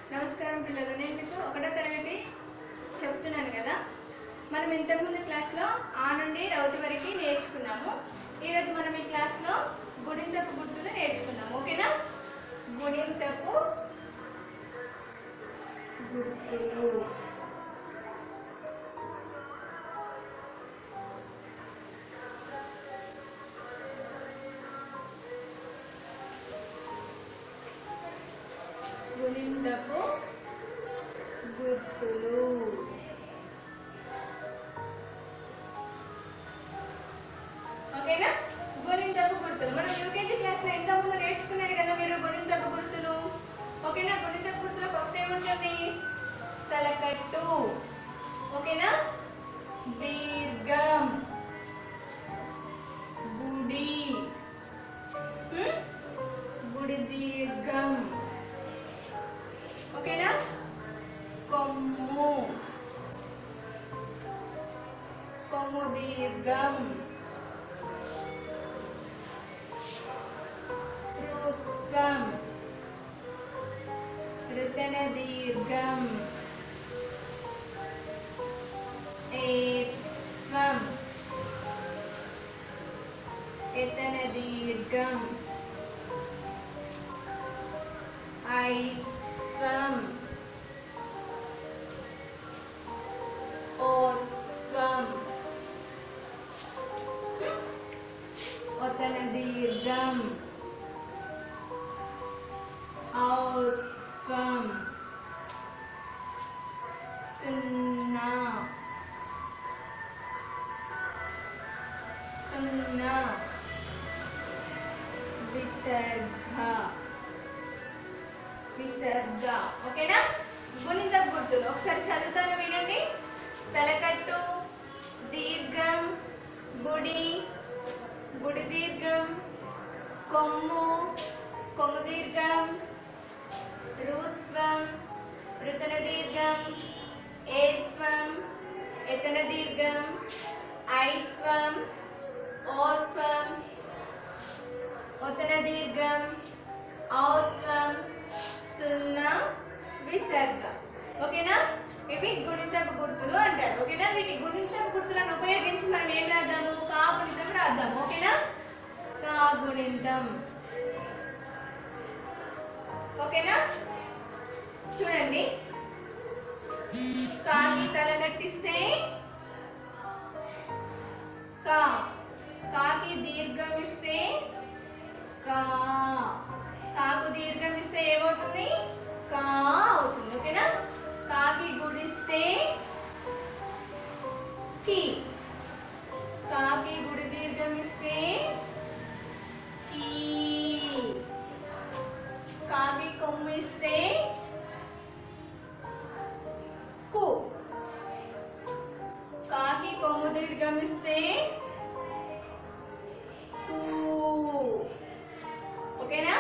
నమస్కారం పిల్లలు నేను మీకు ఒకటో తరగతి చెప్తున్నాను కదా మనం ఇంతకుముందు క్లాస్లో ఆ నుండి రౌతి వరకు నేర్చుకున్నాము ఈరోజు మనం ఈ క్లాస్లో గుడింతపు గుర్తులు నేర్చుకున్నాము ఓకేనా గుడింతపు గుర్తులు గుణింతపు గుర్తులు ఓకేనా గుణింతపు గుర్తులు మనం యూకేజీ క్లాస్ లో ఇంత ముందు నేర్చుకున్నారు కదా మీరు గుణింతపు గుర్తులు ఓకేనా గుణింతపు గుర్తులు ఫస్ట్ ఏముంటుంది తలకట్టు ఓకేనా దీర్ఘం గుడి ఉమ్? గుడి దీర్ఘం ఓకేనా కొమ్ము కొమ్ము దీర్ఘం ఋత్వం ఋతన దీర్ఘం ఏత్వం ఎతన దీర్ఘం ఐత్వం ఓత్వం ఒతన దీర్ఘం ఔత్వం సున్నా సున్నా విసర్గ విసర్గ ఓకేనా గుణిత గుర్తులు ఒకసారి చదువుతాను వినండి తలకట్టు దీర్ఘం గుడి గుడి దీర్ఘం కొమ్ము కొమ్ము దీర్ఘం రుత్వం రుతన దీర్ఘం ఏత్వం ఎతన దీర్ఘం ఐత్వం ఓత్వం ఒతన దీర్ఘం ఔత్వం సున్నా విసర్గ ఓకేనా ఇవి గుణితపు గుర్తులు అంటారు ఓకేనా వీటి గుణితపు గుర్తులను ఉపయోగించి మనం ఏం రాద్దాము కా గుణితం రాద్దాము ఓకేనా కా గుణితం ఓకేనా చూడండి కాకి తల కట్టిస్తే కా కాకి దీర్ఘం ఇస్తే కా కాకు దీర్ఘం ఇస్తే ఏమవుతుంది కా అవుతుంది ఓకేనా కాకి గుడిస్తే కి కాకి గుడి దీర్ఘం ఇస్తే కీ కాకి కొమ్ము ఇస్తే కు కాకి కొమ్ము దీర్ఘం ఇస్తే కు ఓకేనా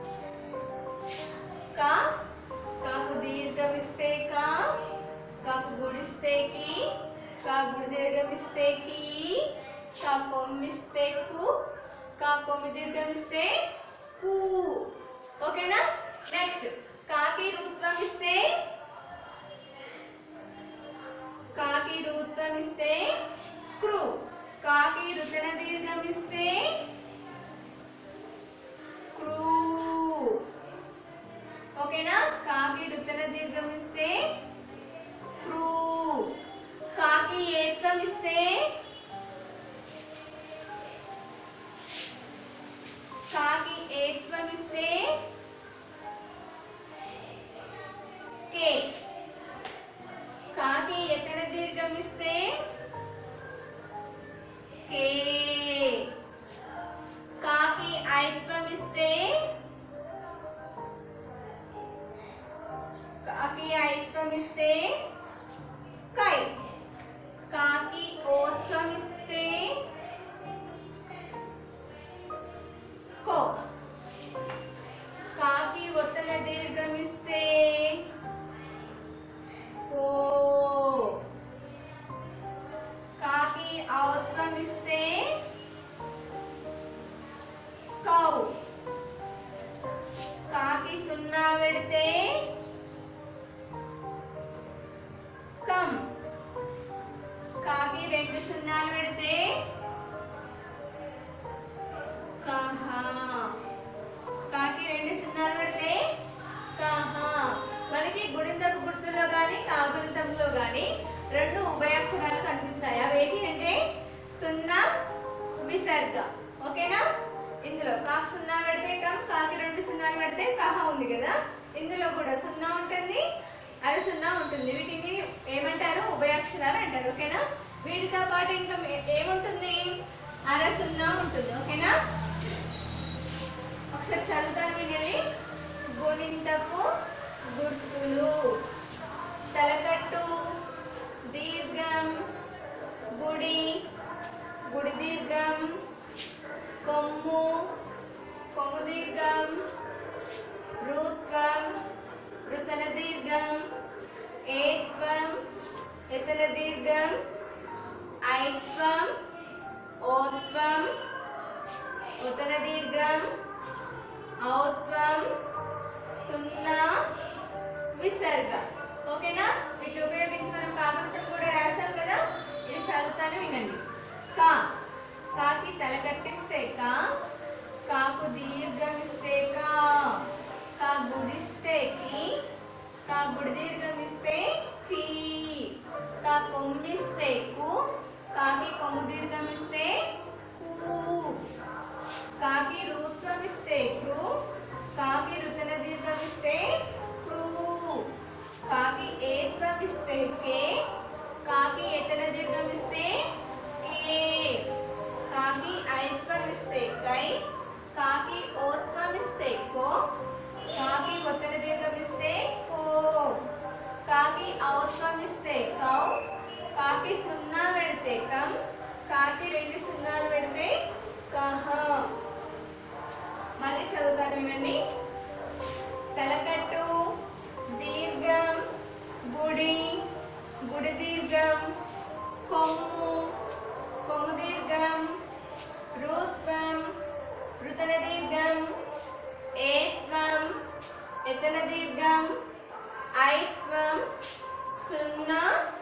కా కాకు దీర్ఘం ఇస్తే కా కాకు గుడిస్తే కి కా గుడి దీర్ఘం ఇస్తే కి కా కొమ్మిస్తే కు కా కొమ్మి దీర్ఘం ఇస్తే కు ఓకేనా నెక్స్ట్ కాకి రూత్వం ఇస్తే కాకి రూత్వం ఇస్తే క్రు కాకి రుతన దీర్ఘం ఇస్తే క్రూ ఓకేనా కాకి రుతన దీర్ఘం ఇస్తే క్రూ కాకి ఏత్వం ఇస్తే కాకి ఏత్వం ఇస్తే కే కాకి ఎతన దీర్ఘం ఇస్తే కే కాకి ఐత్వం ఇస్తే కాకి ఐత్వం ఇస్తే కై కాకి ఓత్వం ఇస్తే కో కాకి ఒత్తన దీర్ఘం ఇస్తే కో కాకి ఔత్వం ఇస్తే కౌ కాకి సున్నా పెడితే రెండు ఉభయాక్షరాలు కనిపిస్తాయి అవి ఏంటి అంటే సున్నా విసర్గ ఓకేనా ఇందులో కాకు సున్నా పెడితే కం కాకి రెండు సున్నాలు పెడితే కహ ఉంది కదా ఇందులో కూడా సున్నా ఉంటుంది అర సున్నా ఉంటుంది వీటిని ఏమంటారు ఉభయాక్షరాలు అంటారు ఓకేనా వీటితో పాటు ఇంకా ఏ- ఏముంటుంది అర సున్నా ఉంటుంది ఓకేనా ఒకసారి చదువుతాను వినండి గుణింతపు గుర్తులు తలకట్టు దీర్ఘం గుడి గుడి దీర్ఘం కొమ్ము కొమ్ము దీర్ఘం రుత్వం రుతన దీర్ఘం ఏత్వం ఎతన దీర్ఘం ఐత్వం ఓత్వం ఉతన దీర్ఘం ఔత్వం సున్నా విసర్గ ఓకేనా వీటిని ఉపయోగించి మనం కాకృతం కూడా రాసాం కదా ఇది చదువుతాను వినండి కా కాకి తల కట్టిస్తే కా కాకు దీర్ఘం ఇస్తే కా కా గుడిస్తే కి కా గుడి దీర్ఘం ఇస్తే కీ కా కొమ్మిస్తే కు కాకి కొమ్ము దీర్ఘం ఇస్తే కూ కాకి రూత్వం ఇస్తే క్రు కాకి రుతన దీర్ఘం ఇస్తే క్రూ కాకి ఏత్వం ఇస్తే కే కాకి ఏతన దీర్ఘం ఇస్తే కే కాకి ఐత్వం ఇస్తే కై కాకి ఓత్వం ఇస్తే కో కాకి ఒత్తన దీర్ఘం ఇస్తే కో కాకి ఔత్వం ఇస్తే కౌ కాకి సున్నా పెడితే కం కాకి రెండు సున్నాలు పెడితే కహ మళ్ళీ చదువుతాను వినండి తలకట్టు దీర్ఘం గుడి గుడి దీర్ఘం కొమ్ము కొమ్ము దీర్ఘం రుత్వం రుతన దీర్ఘం ఏత్వం ఎతన దీర్ఘం ఐత్వం సున్నా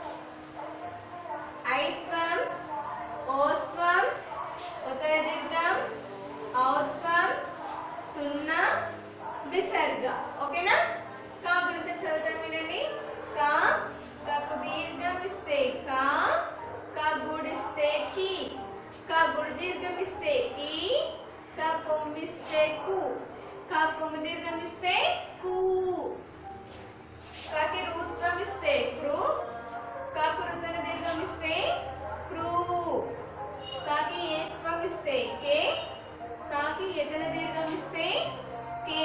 ఐత్వం ఓత్వం ఉత్తర దీర్ఘం ఔత్వం సున్నా విసర్గ ఓకేనా కాబట్టి చదువుతాం వినండి కా కాకు దీర్ఘం ఇస్తే కా కా గుడిస్తే కి కా గుడి దీర్ఘం ఇస్తే కి కా కొమ్మిస్తే కు కా కొమ్ము దీర్ఘం ఇస్తే కు కాకి రూత్వం ఇస్తే క్రు కాకు రుతన దీర్ఘం ఇస్తే క్రూ కాకి ఏత్వం ఇస్తే కే కాకి ఎతన దీర్ఘం ఇస్తే కే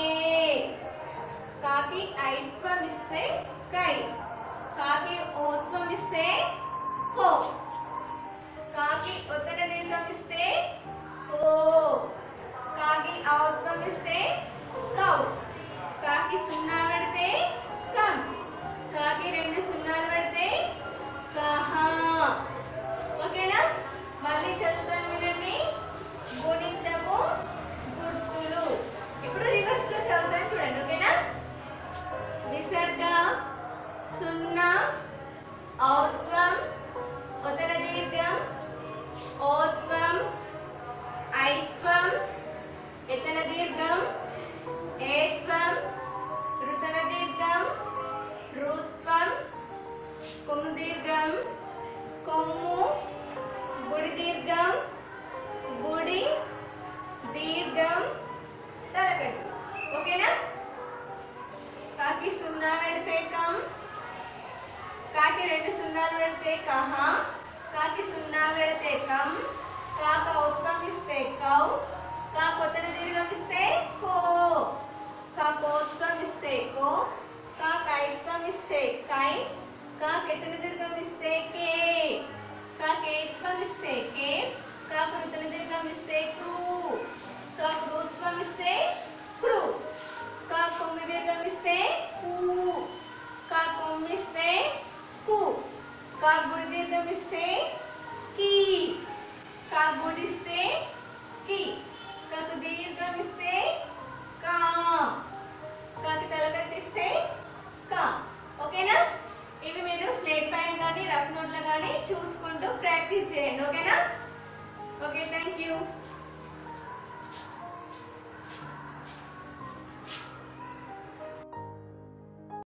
కాకి ఐత్వం ఇస్తే కై కాకి ఓత్వం ఇస్తే కో కాకి ఉత్తర దీర్ఘం ఇస్తే కో కాకి ఔత్వం ఇస్తే కౌ కాకి సున్నా పెడితే కం కాకి రెండు సున్నాలు పెడితే కహ ఓకేనా మళ్ళీ చదువుతాను వినండి గుణితము గుర్తులు ఇప్పుడు రివర్స్ లో చదువుతాను చూడండి ఓకేనా విసర్గ సున్నా ఔత్వం ఉత్తర దీర్ఘం ఓత్వం ఐత్వం ఎతన దీర్ఘం ఏత్వం రుతన దీర్ఘం రుత్వం కొమ్ము దీర్ఘం కొమ్ము గుడి దీర్ఘం గుడి దీర్ఘం తలకట్టు ఓకేనా కాకి సున్నా పెడితే కం కాకి రెండు సున్నాలు పెడితే కహ కాకి సున్నా పెడితే కం కాక ఉత్వం ఇస్తే కౌ కా కొత్తన దీర్ఘం ఇస్తే కో కా కోత్వం ఇస్తే కో కా కైత్వం ఇస్తే కై కా కెతన దీర్ఘం ఇస్తే కే కా కేత్వం ఇస్తే కే కా కృతన దీర్ఘం ఇస్తే క్రూ కా కృత్వం ఇస్తే క్రూ కా కొమ్మి దీర్ఘం ఇస్తే కూ కా కొమ్మిస్తే కు కా గుడి దీర్ఘం ఇస్తే కీ కా గుడిస్తే కి కాకు దీర్ఘం ఇస్తే కా కాకి తల కట్టిస్తే కా ఓకేనా ఇవి మీరు స్లేట్ పైన కానీ రఫ్ నోట్లో కానీ చూసుకుంటూ ప్రాక్టీస్ చేయండి ఓకేనా